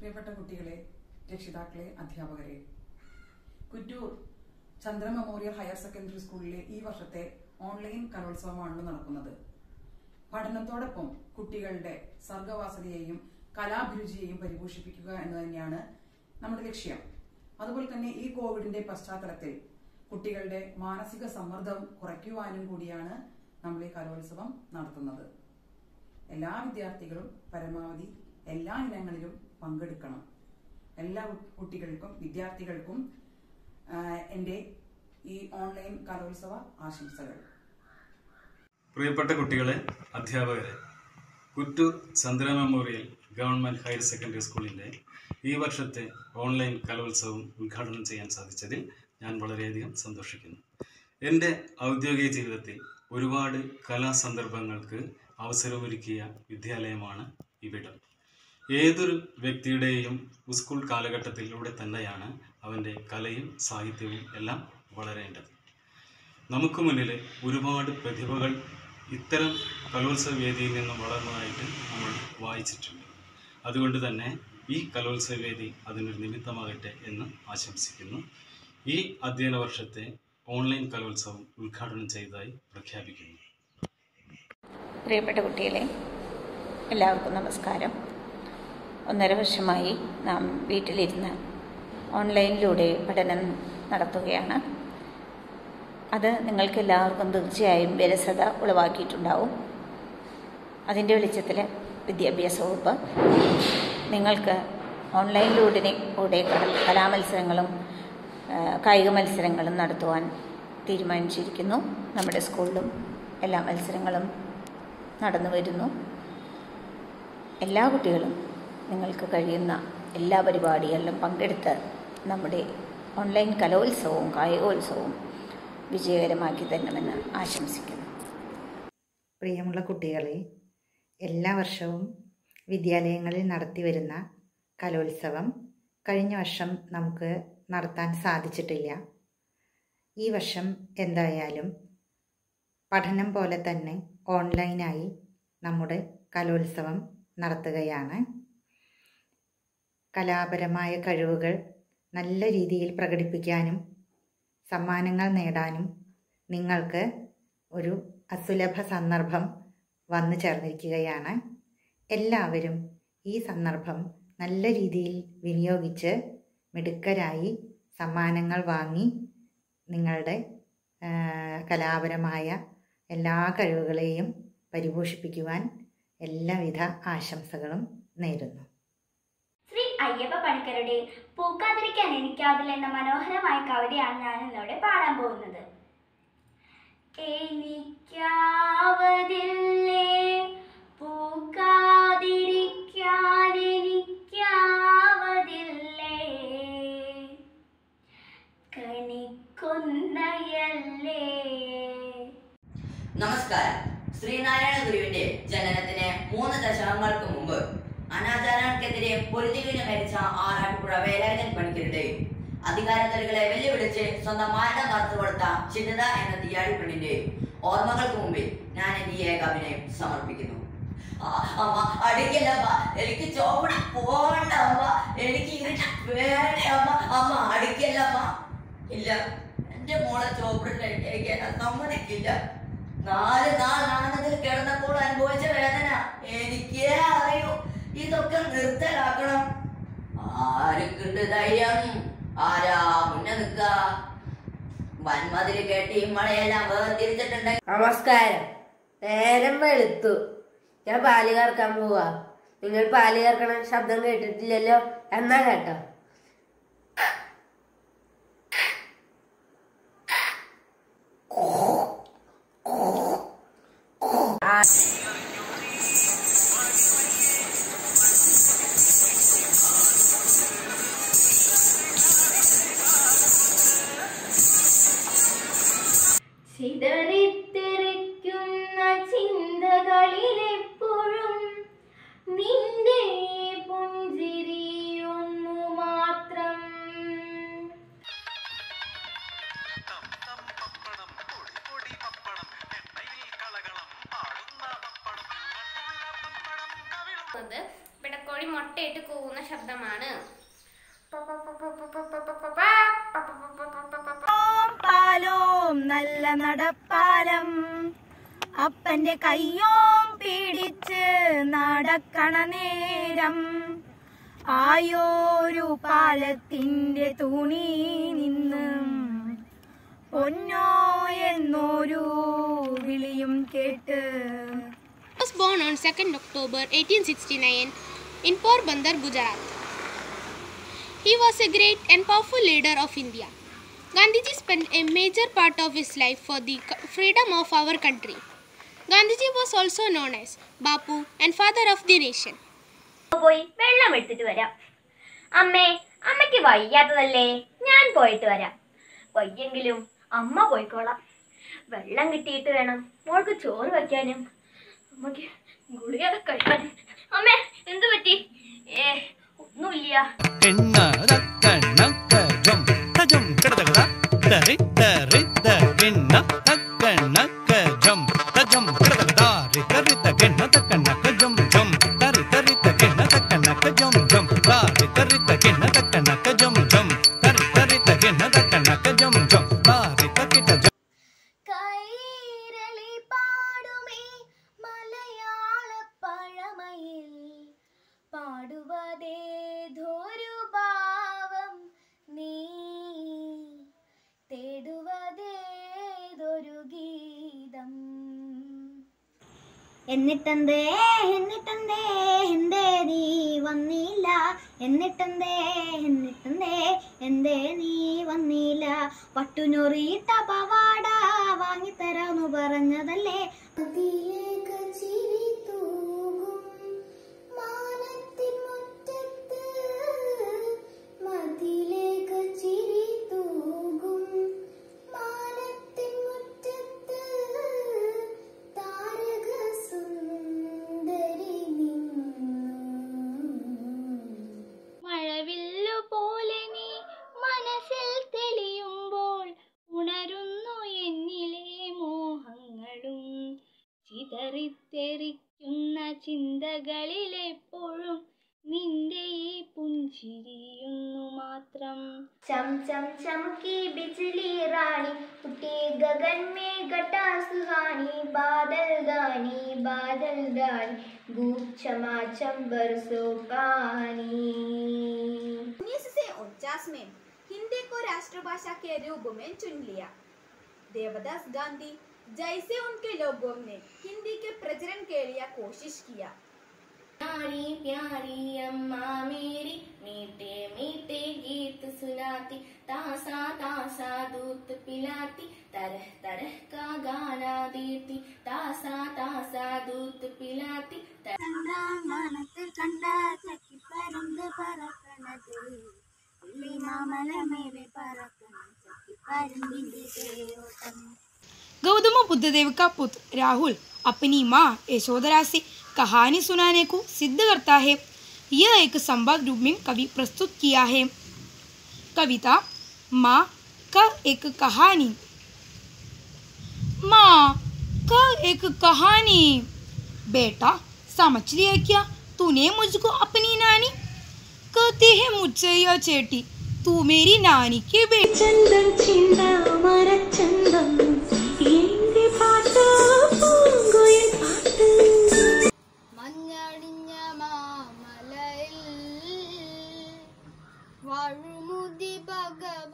പ്രിയപ്പെട്ട കുട്ടികളെ രക്ഷിതാക്കളെ അധ്യാപകരെ Kuttur Chandra memorial higher secondary സ്കൂളിലെ ഈ വർഷത്തെ ഓൺലൈൻ കലോത്സവമാണല്ലോ നടക്കുന്നത് പഠനത്തോടൊപ്പം കുട്ടികളുടെ സർഗവാസനയെയും കലാഭിരുചിയെയും പരിപോഷിപ്പിക്കുക എന്ന് തന്നെയാണ് നമ്മുടെ ലക്ഷ്യം അതുപോലെ തന്നെ ഈ കോവിഡിന്റെ പശ്ചാത്തലത്തിൽ കുട്ടികളുടെ മാനസിക സമ്മർദ്ദം കുറയ്ക്കുവാനും കൂടിയാണ് നമ്മൾ ഈ കലോത്സവം നടത്തുന്നത് എല്ലാ വിദ്യാർത്ഥികളും പരമാവധി എല്ലാ ഇനങ്ങളിലും പങ്കെടുക്കണം എല്ലാ കുട്ടികൾക്കും വിദ്യാർത്ഥികൾക്കും ആ, എൻ്റെ ഈ ഓൺലൈൻ കലോത്സവ ആശംസകൾ പ്രിയപ്പെട്ട കുട്ടികളെ അധ്യാപകരെ Kuttur Chandra memorial government higher secondary സ്കൂളിൻ്റെ ഈ വർഷത്തെ ഓൺലൈൻ കലോത്സവം ഉദ്ഘാടനം ചെയ്യാൻ സാധിച്ചതിൽ ഞാൻ വളരെയധികം സന്തോഷിക്കുന്നു എൻ്റെ ഔദ്യോഗിക ജീവിതത്തിൽ ഒരുപാട് കലാസന്ദർഭങ്ങൾക്ക് അവസരമൊരുക്കിയ വിദ്യാലയമാണ് ഇവിടം ഏതൊരു വ്യക്തിയുടെയും സ്കൂൾ കാലഘട്ടത്തിലൂടെ തന്നെയാണ് അവൻ്റെ കലയും സാഹിത്യവും എല്ലാം വളരേണ്ടത് നമുക്ക് മുന്നിൽ ഒരുപാട് പ്രതിഭകൾ ഇത്തരം കലോത്സവ വേദിയിൽ നിന്നും വളർന്നതായിട്ട് നമ്മൾ വായിച്ചിട്ടുണ്ട് അതുകൊണ്ട് തന്നെ ഈ കലോത്സവ വേദി അതിനൊരു നിമിത്തമാകട്ടെ എന്ന് ആശംസിക്കുന്നു ഈ അധ്യയന വർഷത്തെ ഓൺലൈൻ കലോത്സവം ഉദ്ഘാടനം ചെയ്തതായി പ്രഖ്യാപിക്കുന്നു പ്രിയപ്പെട്ട കുട്ടികളെ എല്ലാവർക്കും നമസ്കാരം ഒന്നര വർഷമായി നാം വീട്ടിലിരുന്ന് ഓൺലൈനിലൂടെ പഠനം നടത്തുകയാണ് അത് നിങ്ങൾക്ക് എല്ലാവർക്കും തീർച്ചയായും വിരസത ഉളവാക്കിയിട്ടുണ്ടാവും അതിൻ്റെ വെളിച്ചത്തിൽ വിദ്യാഭ്യാസ വകുപ്പ് നിങ്ങൾക്ക് ഓൺലൈനിലൂടെ കൂടെ കട- കലാമത്സരങ്ങളും ആ, കായിക മത്സരങ്ങളും നടത്തുവാൻ തീരുമാനിച്ചിരിക്കുന്നു നമ്മുടെ സ്കൂളിലും എല്ലാ മത്സരങ്ങളും നടന്നു വരുന്നു എല്ലാ കുട്ടികളും നിങ്ങൾക്ക് കഴിയുന്ന എല്ലാ പരിപാടികളിലും പങ്കെടുത്ത് നമ്മുടെ ഓൺലൈൻ കലോത്സവവും കായികോത്സവവും വിജയകരമാക്കി തരണമെന്ന് ആശംസിക്കുന്നു പ്രിയമുള്ള കുട്ടികളെ എല്ലാ വർഷവും വിദ്യാലയങ്ങളിൽ നടത്തി വരുന്ന കലോത്സവം കഴിഞ്ഞ വർഷം നമുക്ക് നടത്താൻ സാധിച്ചിട്ടില്ല ഈ വർഷം എന്തായാലും പഠനം പോലെ തന്നെ ഓൺലൈനായി നമ്മുടെ കലോത്സവം നടത്തുകയാണ് കലാപരമായ കഴിവുകൾ നല്ല രീതിയിൽ പ്രകടിപ്പിക്കാനും സമ്മാനങ്ങൾ നേടാനും നിങ്ങൾക്ക് ഒരു അസുലഭ സന്ദർഭം വന്നു ചേർന്നിരിക്കുകയാണ് എല്ലാവരും ഈ സന്ദർഭം നല്ല രീതിയിൽ വിനിയോഗിച്ച് മിടുക്കരായി സമ്മാനങ്ങൾ വാങ്ങി നിങ്ങളുടെ ആ, കലാപരമായ എല്ലാ കഴിവുകളെയും പരിപോഷിപ്പിക്കുവാൻ എല്ലാവിധ ആശംസകളും നേരുന്നു ശ്രീ അയ്യപ്പ പണിക്കരുടെ പൂക്കാതിരിക്കാൻ എനിക്കാവില്ല എന്ന മനോഹരമായ കവിതയാണ് ഞാൻ ഇന്നിവിടെ പാടാൻ പോകുന്നത് എനിക്കാവതില്ലേ പൂക്കാതിരിക്കാൻ എനിക്കാവതില്ലേ കണിക്കൊന്നയല്ലേ നമസ്കാരം ശ്രീനാരായണ ഗുരുവിന്റെ ജനനത്തിന് മൂന്ന് ദശകങ്ങൾക്ക് മുമ്പ് അനാചാരങ്ങൾക്കെതിരെ പൊരുതിവിന് മരിച്ച ആറാട്ടുപുഴ വേലായുധൻ പണിക്കരുടെ അധികാരത്തലുകളെ വെല്ലുവിളിച്ച് സ്വന്തം മാരണം നടത്തു കൊടുത്ത ചിന്ത എന്ന തീയാടി പെണ്ണിന്റെ ഓർമ്മകൾക്ക് മുമ്പിൽ ഞാൻ എന്റെ ഈ ഏകാഭിനയം സമർപ്പിക്കുന്നു ആ, അമ്മ അടിക്കല്ല അമ്മ എനിക്ക് ചോപ്പട പോകണ്ട അമ്മ എനിക്ക് ഇരുട്ട വേണ്ട അമ്മ അമ്മ അടിക്കല്ല അമ്മ ഇല്ല എന്റെ മോളെ ചോപ്പിടിലേക്ക് ഞാൻ സമ്മതിക്കില്ല നാല് നാൾ ഞാനതിൽ കിടന്നപ്പോൾ അനുഭവിച്ച വേദന എനിക്കേ അറിയൂ ഇതൊക്കെ നിർത്തലാക്കണം ആർക്കുണ്ട് ധൈര്യം ആരാ മുന്നേ നിക്ക വൻമതിൽ കെട്ടി മഴയെല്ലാം വേർതിരിച്ചിട്ടുണ്ട് നമസ്കാരം നേരം വെളുത്തു ഞാൻ പാല് കറക്കാൻ പോവാ നിങ്ങൾ പാല് കറക്കണ ശബ്ദം കേട്ടിട്ടില്ലല്ലോ എന്നാ കേട്ടോ ചിതറിത്തെറിക്കുന്ന ചിന്തകളിലെപ്പോഴും നിന്റെ പുഞ്ചിരിയൊന്നു മാത്രം പിടക്കോട്ട കോഴി മുട്ടയിട്ട് കൂവുന്ന ശബ്ദമാണ് പാലോം നല്ല നടപ്പാലം അപ്പന്റെ കയ്യോം പിടിച്ച് നടക്കണ നേരം ആയോരു പാലത്തിന്റെ തുണി നിന്നും പൊന്നോ എന്നൊരു വിളിയും കേട്ട് was born on 2nd October 1869 in Porbandar, Gujarat. He was a great and powerful leader of India. Gandhiji spent a major part of his life for the co- freedom of our country. Gandhiji was also known as Bapu and father of the nation. പോയി വെള്ളം എടുത്തിട്ട് വരാം അമ്മേ അമ്മയ്ക്ക് വയ്യാത്തതല്ലേ ഞാൻ പോയിട്ട് വരാം വയ്യെങ്കിലും അമ്മ പോയിക്കോളാം വെള്ളം കിട്ടിയിട്ട് വേണം മോൾക്ക് ചോറ് വയ്ക്കാനും അമ്മയ്ക്ക് ഗുളിക കഴിക്കാനും അമ്മേ എന്തു പറ്റി ഏ ഒന്നുമില്ല കൈരളി പാടുമേ മലയാള പഴമയിൽ പാടുവതേതൊരു ഭാവം നീ തേടുവതേതൊരു ഗീതം എന്നിട്ടെന്തേ എന്നിട്ടെന്തേ എന്തേ നീ വന്നില്ല എന്നിട്ടെന്തേ എന്നിട്ടെന്തേ എന്തേ നീ വന്നില്ല പട്ടുനൊറിയിട്ട പവാട വാങ്ങിത്തരാന്ന് പറഞ്ഞതല്ലേ അതിലേക്ക് ചിരി തൂകും മാനത്തിൻ മുറ്റത്ത് മതിലേക്ക് ചിരി തൂകും മാനത്തിൻ മുറ്റത്ത് താരക സുന്ദരി മഴവില്ലു പോലെ നീ മനസ്സിൽ തെളിയുമ്പോൾ ഉണരുന്നു എന്നിലെ മോഹങ്ങളും ചിതറിത്തെറിക്കുന്ന ചിന്തകളിലെപ്പോഴും നിന്റെ ഈ പുഞ്ചിരിയുന്നു മാത്രം चम चम चमकी बिजली रानी उठे गगन में घटा सुहानी बादल गानी बादल गानी गूंज चमा चम बरसों पानी उन्नीस से उनचास में हिंदी को राष्ट्रभाषा के रूप में चुन लिया देवदास गांधी जैसे उनके लोगों ने हिंदी के प्रचलन के लिए कोशिश किया प्यारी प्यारी अम्मा मेरी मीठे मीठे गीत सुनाती तासा तासा दूध पिलाती तरह तरह का गाना देती तासा तासा दूध पिलाती മനത്തിൽ കണ്ട ചക്കിപ്പരുന്ത് പറക്കണത് മാമലമേലെ പറക്കണം ചക്കിപ്പരുന്തിന്റെ തേരോട്ടം गौतम बुद्धदेव का पुत्र राहुल अपनी माँ यशोधरा से कहानी सुनाने को सिद्ध करता है यह एक संवाद रूप में कवि प्रस्तुत किया है कविता माँ का एक कहानी माँ का एक कहानी बेटा समझ लिया क्या तूने मुझको अपनी नानी कहते हैं मुझसे यह चेटी तू मेरी नानी की बेटी ചന്തം ചിന്ത മരച്ചന്തം എന്റെ പാട്ട് പൂങ്കുയിൽ പാട്ട് മഞ്ഞടിഞ്ഞ മാമലയിൽ വാഴുമുതി ഭഗവ